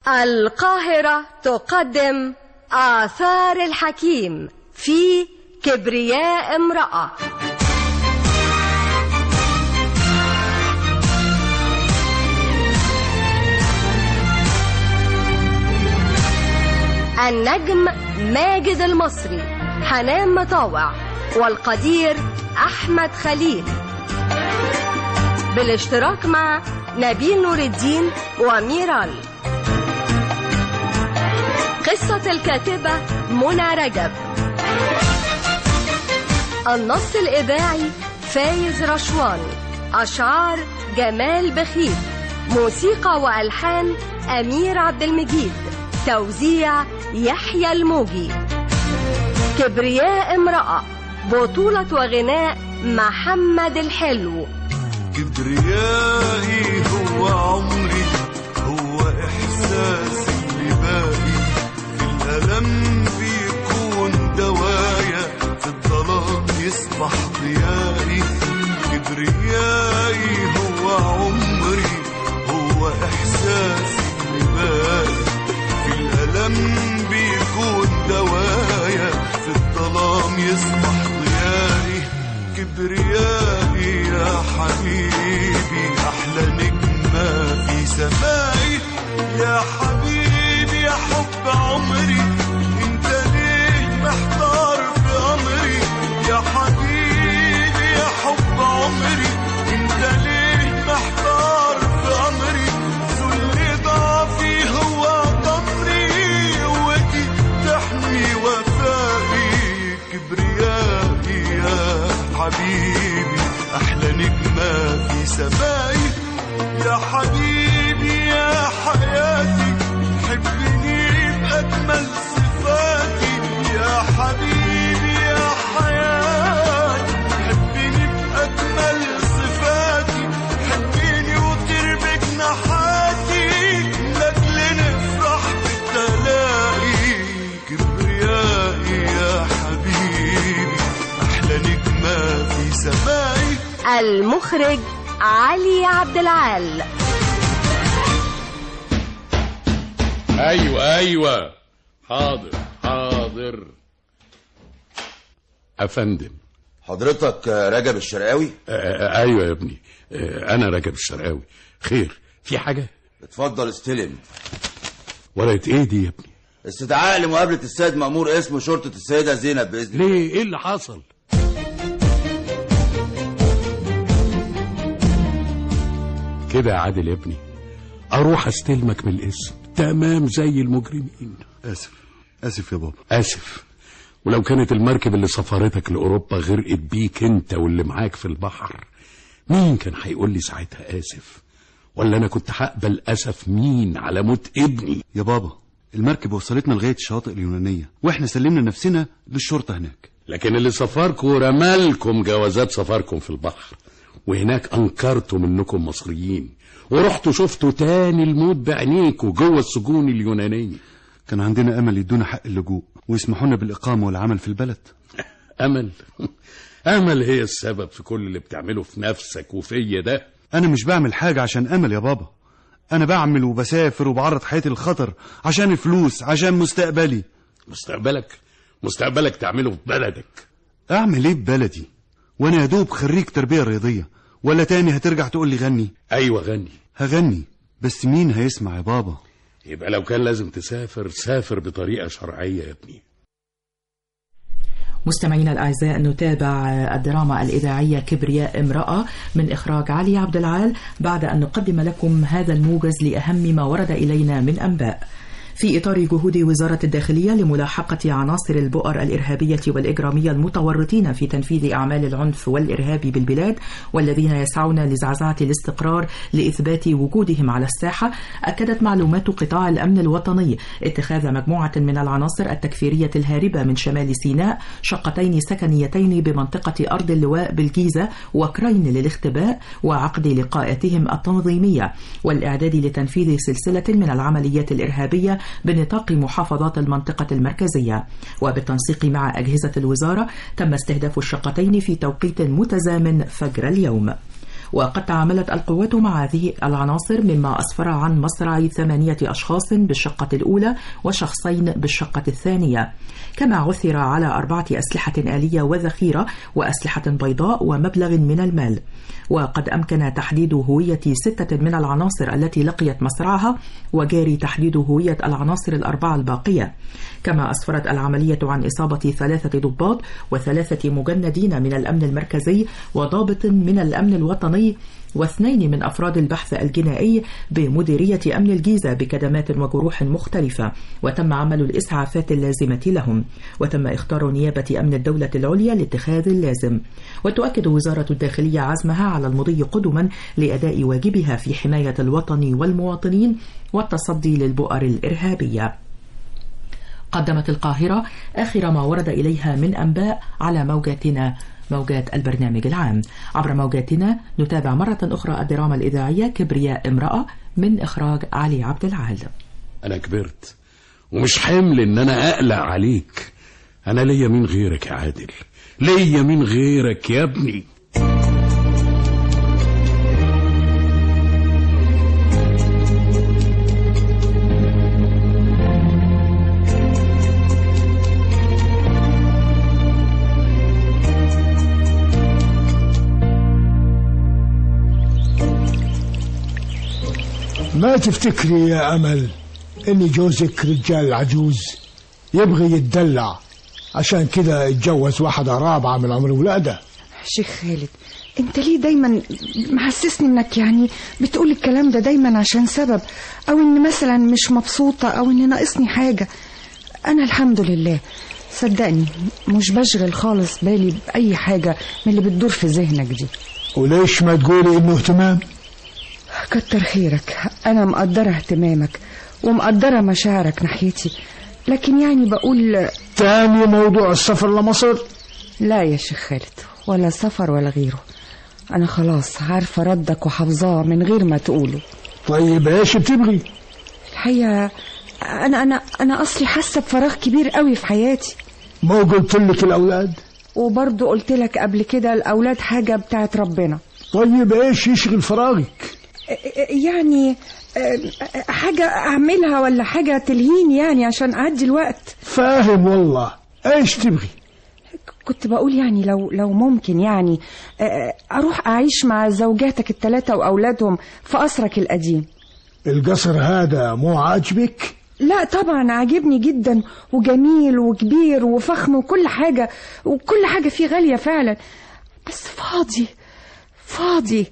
القاهرة تقدم آثار الحكيم في كبرياء امرأة النجم ماجد المصري حنان مطاوع والقدير أحمد خليل بالاشتراك مع نبيل نور الدين وميرال قصة الكاتبة منى رجب النص الإذاعي فايز رشوان أشعار جمال بخيت موسيقى وألحان أمير عبد المجيد توزيع يحيى الموجي كبرياء امرأة بطولة وغناء محمد الحلو كبريائي هو عمري هو إحساسي اللي باقي في الألم بيكون دوايا في الظلام يصبح ضيائي كبريائي هو عمري هو إحساسي اللي باقي في الألم بيكون دوايا في الظلام يصبح ضيائي كبريائي يا حبيبي أحلى نجمة في سمائي يا حبيبي يا حب عمري انت ليه محتار في أمري يا حبيبي يا حب عمري انت ليه محتار في أمري ذل ضعفي هو ضمري قوتي تحمي وفائي كبريائي يا حبيبي أحلى نجمة في سمائي يا حبيبي يا حياتي حبني بأجمل صفاتي يا حبيبي يا حياتي حبني بأجمل صفاتي حبني وطير بجناحاتي لأجل نفرح بالتلاقي كبريائي يا حبيبي أحلى نجمة في سمائي المخرج علي عبد العال ايوه ايوه حاضر حاضر افندم حضرتك رجب الشرقاوي آه، آه، ايوه يا ابني آه، انا رجب الشرقاوي خير في حاجه اتفضل استلم ورقه ايه دي يا ابني استدعاء لمقابلة السيد مأمور اسم شرطة السيدة زينب بإذن الله ليه ايه اللي حصل كده يا عادل يا ابني اروح استلمك من الاسم تمام زي المجرمين آسف آسف يا بابا اسف ولو كانت المركب اللي سفرتك لاوروبا غرقت بيك انت واللي معاك في البحر مين كان هيقول لي ساعتها اسف ولا انا كنت هقبل اسف مين على موت ابني يا بابا المركب وصلتنا لغاية الشواطئ اليونانية واحنا سلمنا نفسنا للشرطة هناك لكن اللي سفركم رمالكم جوازات سفركم في البحر وهناك انكرتم انكم مصريين ورحتوا شفتوا تاني الموت بعينيكوا جوه السجون اليونانيه كان عندنا أمل يدونا حق اللجوء ويسمحوا لنا بالإقامة والعمل في البلد امل امل هي السبب في كل اللي بتعمله في نفسك وفيا ده أنا مش بعمل حاجة عشان أمل يا بابا أنا بعمل وبسافر وبعرض حياتي للخطر عشان الفلوس عشان مستقبلي مستقبلك مستقبلك تعمله في بلدك أعمل إيه ببلدي وأنا يا دوب خريج تربية رياضية ولا تاني هترجع تقول لي غني ايوه غني هغني بس مين هيسمع يا بابا يبقى لو كان لازم تسافر سافر بطريقه شرعيه يا ابني مستمعينا الأعزاء نتابع الدراما الإذاعية كبرياء امرأة من إخراج علي عبد العال بعد أن نقدم لكم هذا الموجز لأهم ما ورد إلينا من أنباء في إطار جهود وزارة الداخلية لملاحقة عناصر البؤر الإرهابية والإجرامية المتورطين في تنفيذ أعمال العنف والإرهاب بالبلاد والذين يسعون لزعزعة الاستقرار لإثبات وجودهم على الساحة أكدت معلومات قطاع الأمن الوطني اتخاذ مجموعة من العناصر التكفيرية الهاربة من شمال سيناء شقتين سكنيتين بمنطقة أرض اللواء بالجيزة وكرين للاختباء وعقد لقاءاتهم التنظيمية والإعداد لتنفيذ سلسلة من العمليات الإرهابية بنطاق محافظات المنطقة المركزية وبالتنسيق مع أجهزة الوزارة تم استهداف الشقتين في توقيت متزامن فجر اليوم وقد تعاملت القوات مع هذه العناصر مما أسفر عن مصرع ثمانية أشخاص بالشقة الأولى وشخصين بالشقة الثانية كما عثر على أربعة أسلحة آلية وذخيرة وأسلحة بيضاء ومبلغ من المال وقد أمكن تحديد هوية ستة من العناصر التي لقيت مصرعها وجاري تحديد هوية العناصر الأربعة الباقية كما أسفرت العملية عن إصابة ثلاثة ضباط وثلاثة مجندين من الأمن المركزي وضابط من الأمن الوطني واثنين من أفراد البحث الجنائي بمديرية أمن الجيزة بكدمات وجروح مختلفة وتم عمل الإسعافات اللازمة لهم وتم اختار نيابة أمن الدولة العليا لاتخاذ اللازم وتؤكد وزارة الداخلية عزمها على المضي قدما لأداء واجبها في حماية الوطن والمواطنين والتصدي للبؤر الإرهابية قدمت القاهرة آخر ما ورد إليها من أنباء على موجاتنا موجات البرنامج العام عبر موجاتنا نتابع مرة أخرى الدراما الإذاعية كبرياء امرأة من إخراج علي عبد العال أنا كبرت ومش حمل إن أنا أقلق عليك أنا ليا مين غيرك يا عادل ليا مين غيرك يا ابني ما تفتكري يا أمل إن جوزك رجال عجوز يبغي يتدلع عشان كده يتجوز واحدة رابعة من عمر ولاده شيخ خالد انت ليه دايما محسسني انك يعني بتقول الكلام ده دايما عشان سبب او ان مثلا مش مبسوطة او ان ناقصني حاجة انا الحمد لله صدقني مش بشغل خالص بالي بأي حاجة من اللي بتدور في ذهنك دي وليش ما تقولي إنه اهتمام كتر خيرك أنا مقدرة اهتمامك ومقدرة مشاعرك ناحيتي لكن يعني بقول تاني موضوع السفر لمصر لا يا شيخ خالد ولا سفر ولا غيره أنا خلاص عارفة ردك وحافظاه من غير ما تقوله طيب ايش بتبغي الحقيقة أنا أنا أنا أصلي حاسة بفراغ كبير قوي في حياتي ما قلت لك الأولاد وبرضه قلت لك قبل كده الأولاد حاجة بتاعت ربنا طيب ايش يشغل فراغك يعني حاجة أعملها ولا حاجة تلهيني يعني عشان أعدي الوقت فاهم والله ايش تبغي كنت بقول يعني لو لو ممكن يعني أروح أعيش مع زوجاتك الثلاثة وأولادهم في قصرك القديم القصر هذا مو عاجبك لا طبعا عاجبني جدا وجميل وكبير وفخم وكل حاجة وكل حاجة فيه غالية فعلا بس فاضي فاضي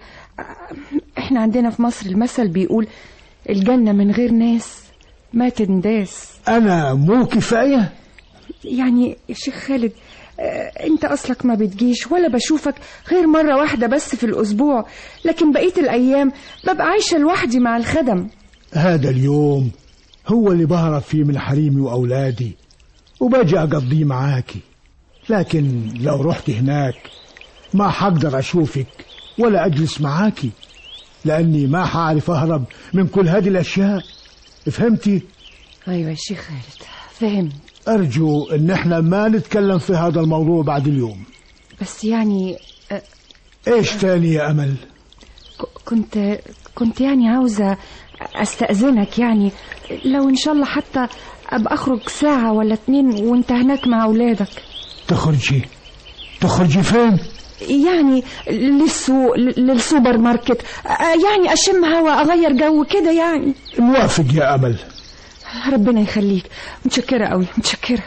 احنا عندنا في مصر المثل بيقول الجنة من غير ناس ما تنداس انا مو كفايه يعني يا شيخ خالد اه انت اصلك ما بتجيش ولا بشوفك غير مرة واحدة بس في الاسبوع لكن بقية الايام ببقى عايشة لوحدي مع الخدم هذا اليوم هو اللي بهرب فيه من حريمي واولادي وباجي اقضيه معاكي لكن لو رحت هناك ما حقدر اشوفك ولا اجلس معاكي لاني ما حعرف اهرب من كل هذه الاشياء فهمتي ايوه يا شيخ خالد فهمت ارجو ان احنا ما نتكلم في هذا الموضوع بعد اليوم بس يعني اه ايش تاني يا امل ك- كنت كنت يعني عاوزة استأذنك يعني لو ان شاء الله حتى ابقى اخرج ساعة ولا اتنين وانت هناك مع اولادك تخرجي تخرجي فين يعني للسوق للسوبر ماركت اه يعني اشم هوا اغير جو كده يعني موافق يا امل ربنا يخليك متشكرة قوي متشكرة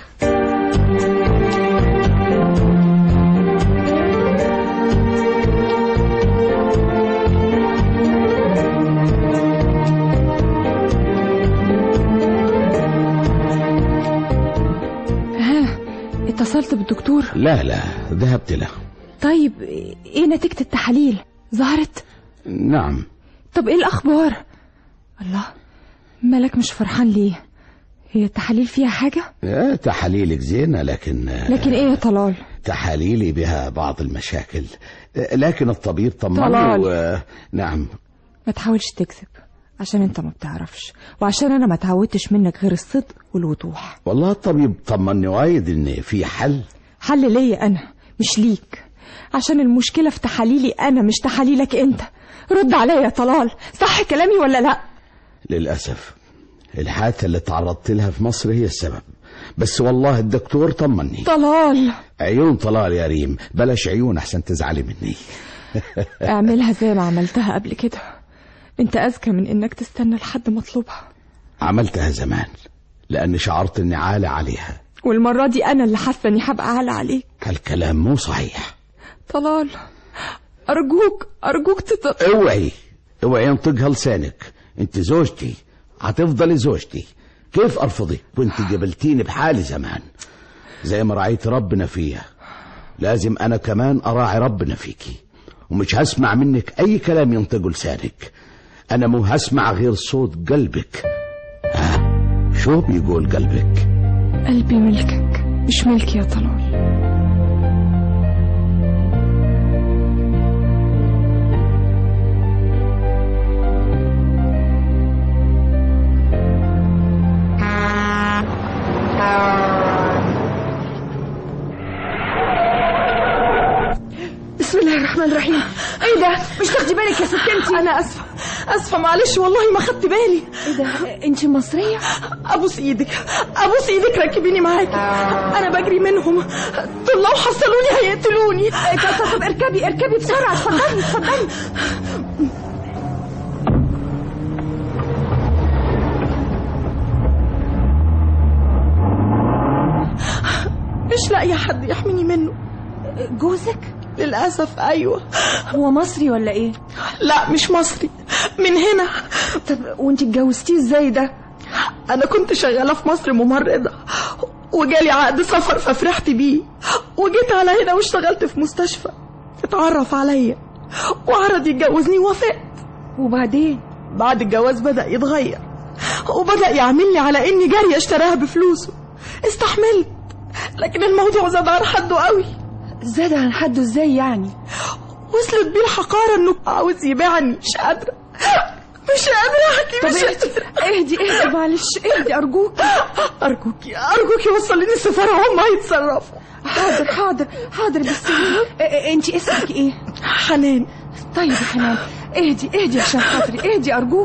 ها اتصلت بالدكتور لا لا ذهبت له طيب ايه نتيجة التحاليل ظهرت نعم طب ايه الاخبار الله مالك مش فرحان ليه هي التحاليل فيها حاجة آه، تحاليلك زينة لكن آه، لكن ايه يا طلال تحاليلي بها بعض المشاكل آه، لكن الطبيب طمني طلال. و... نعم ما تحاولش تكذب عشان انت ما بتعرفش وعشان انا ما اتعودتش منك غير الصدق والوضوح والله الطبيب طمني وايد ان في حل حل ليا انا مش ليك عشان المشكلة في تحاليلي أنا مش تحاليلك أنت رد عليا يا طلال صح كلامي ولا لأ للأسف الحادثة اللي تعرضت لها في مصر هي السبب بس والله الدكتور طمني طلال عيون طلال يا ريم بلاش عيون أحسن تزعلي مني اعملها زي ما عملتها قبل كده انت أذكى من إنك تستنى لحد ما أطلبها عملتها زمان لأني شعرت إني عالة عليها والمرة دي أنا اللي حاسة إني هبقى عالة عليك هالكلام مو صحيح طلال أرجوك أرجوك تت... اوعي اوعي ينطقها لسانك انت زوجتي هتفضلي زوجتي كيف ارفضك وانت جبلتيني بحالي زمان زي ما رعيت ربنا فيها لازم انا كمان اراعي ربنا فيكي ومش هسمع منك اي كلام ينطقه لسانك انا مو هسمع غير صوت قلبك ها شو بيقول قلبك قلبي ملكك مش ملكي يا طلال بسم الله الرحمن الرحيم ايه ده مش تاخدي بالك يا ست انتي أنا أسفة أسفة معلش والله ما خدت بالي ايه ده انتي مصريه أبوس إيدك أبوس إيدك ركبيني معاكي أنا بجري منهم دول لو حصلوني هيقتلوني طب طب اركبي اركبي بسرعه اتفضلي اتفضلي مش لاقية حد يحميني منه جوزك للأسف أيوة هو مصري ولا ايه لا مش مصري من هنا طب وانتي اتجوزتيه ازاي ده أنا كنت شغالة في مصر ممرضة وجالي عقد سفر ففرحت بيه وجيت على هنا واشتغلت في مستشفى اتعرف عليا وعرض يتجوزني ووافقت وبعدين بعد الجواز بدأ يتغير وبدأ يعملني على إني جارية اشتراها بفلوسه استحملت لكن الموضوع زاد عن حده قوي زاد عن حده ازاي يعني وصلت بيه الحقارة إنه عاوز يبيعني مش قادرة مش قادرة أحكي طب مش اهدي اهدي اهدي معلش اهدي ارجوك أرجوكي أرجوكي وصليني السفارة وهم هيتصرفوا حاضر حاضر حاضر بس انتي اسمك ايه حنان طيب يا حنان اهدي اهدي عشان خاطري اهدي ارجوك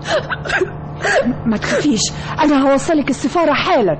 ما تخافيش انا هوصلك السفاره حالا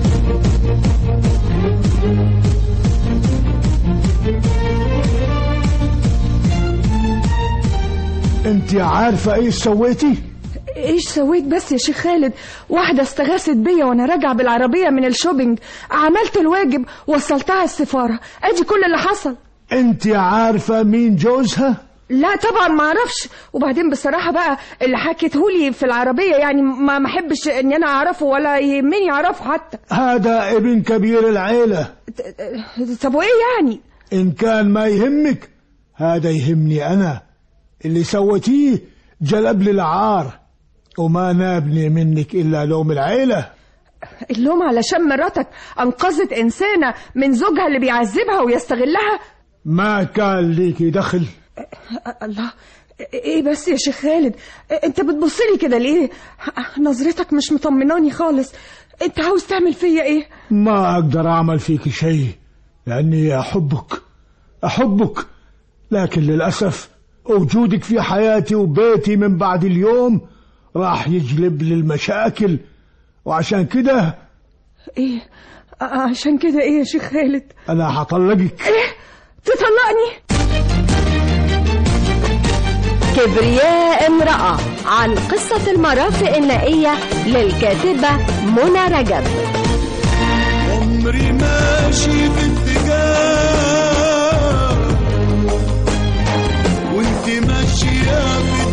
انت عارفة ايه سويتي ايش سويت بس يا شيخ خالد واحدة استغاثت بيا وانا راجعة بالعربية من الشوبينج عملت الواجب وصلتها السفارة ادي كل اللي حصل انت عارفة مين جوزها لا طبعا ما اعرفش وبعدين بصراحة بقى اللي حكيتهولي في العربية يعني ما ما احبش ان انا اعرفه ولا يهمني اعرفه حتى هذا ابن كبير العيلة طب وايه يعني ان كان ما يهمك هذا يهمني انا اللي سويتيه جلب لي العار وما نابني منك الا لوم العيله اللوم علشان مراتك انقذت انسانة من زوجها اللي بيعذبها ويستغلها ما كان ليكي دخل الله ايه بس يا شيخ خالد انت بتبصلي كده ليه نظرتك مش مطمناني خالص انت عاوز تعمل فيا ايه ما اقدر اعمل فيك شيء لاني احبك احبك لكن للاسف وجودك في حياتي وبيتي من بعد اليوم راح يجلب لي المشاكل وعشان كده ايه ع- عشان كده ايه يا شيخ خالد انا هطلقك ايه تطلقني كبرياء امرأة عن قصة المرافق النائية للكاتبة منى رجب عمري ماشي في اتجاه وانت ماشية في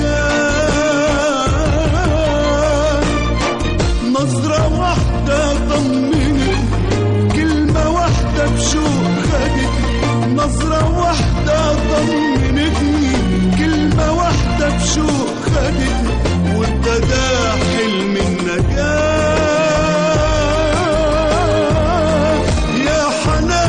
اتجاه نظرة واحدة طمنت كلمة واحدة بشوق خدتني نظرة واحدة طمنتني كلمة واحدة بشوق خدتني وابتدى حلم النجاة يا حنان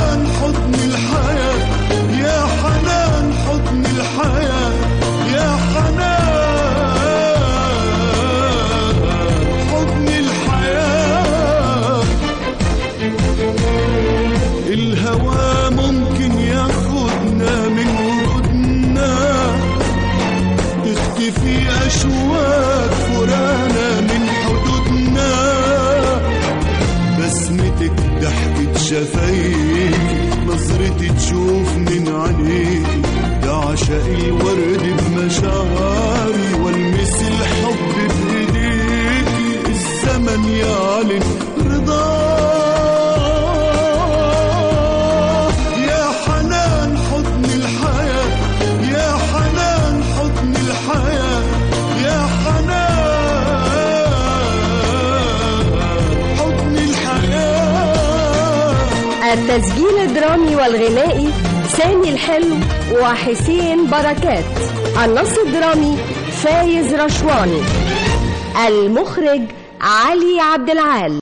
تعلن رضاه يا حنان حضن الحياة يا حنان حضن الحياة يا حنان حضن الحياة التسجيل الدرامي والغنائي سامي الحلو وحسين بركات النص الدرامي فايز رشواني المخرج علي عبد العال